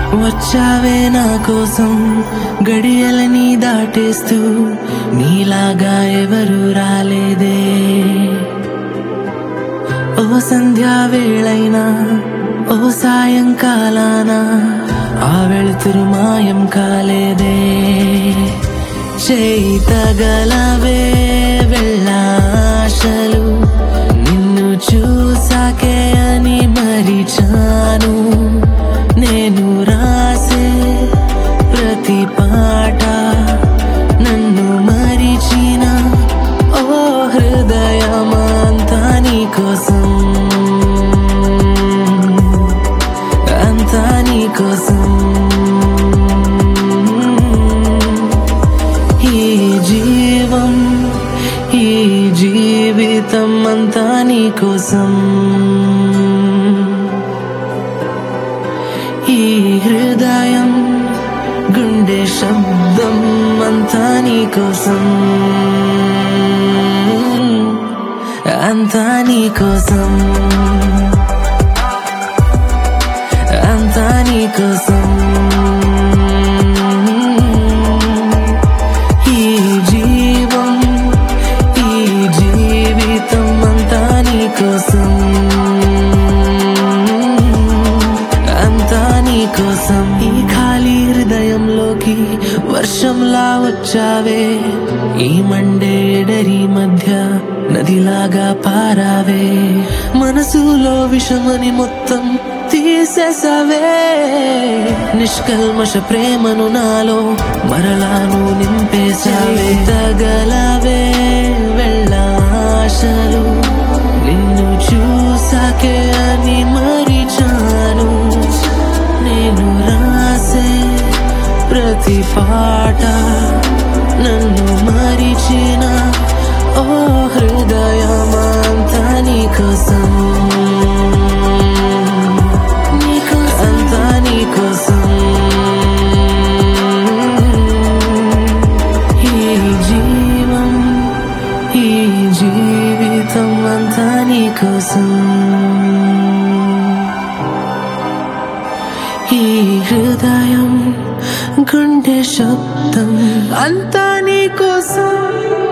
వచ్చావే నా కోసం గడియలని దాటేస్తూ నీలాగా ఎవరు రాలేదే ఓ సంధ్యా వేళైనా ఓ సాయంకాలాన ఆ వెళుతురు మాయం కాలేదే చేయి తగలవే వెళ్ళాశలు నిన్ను చూసాకే అని మరిచాను నేను రాసే ప్రతి పాట నన్ను మరిచిన ఓ హృదయమంతా నీ కోసం అంతా నీ కోసం ఈ జీవం ఈ జీవితం అంతా నీ కోసం ఈ హృదయం గుండె శబ్దం అంతా నీ కోసం అంతా నీ కోసం అంతా నీ కోసం ఈ జీవం ఈ జీవితం అంతా నీ కోసం అంతా నీ కోసం ఈ ఖాళీ హృదయంలోకి వర్షంలా వచ్చావే ఈ మండే ఎడరి మధ్య నదిలాగా పారావే మనసులో విషమని మొత్తం తీసేసావే నిష్కల్మష ప్రేమను నాలో మరలాను నింపేశావే తగలవే వెళ్ళాశలు నిన్ను చూసాకే అని మరిచాను నేను రాసే ప్రతి పాట నన్ను మరిచిన ఓ హృదయమంతా నీ కోసం అంతా నీ కోసం ఈ జీవం ఈ జీవితం అంతా నీ కోసం ఈ హృదయం గుండె శబ్దం అంతా నీ కోసం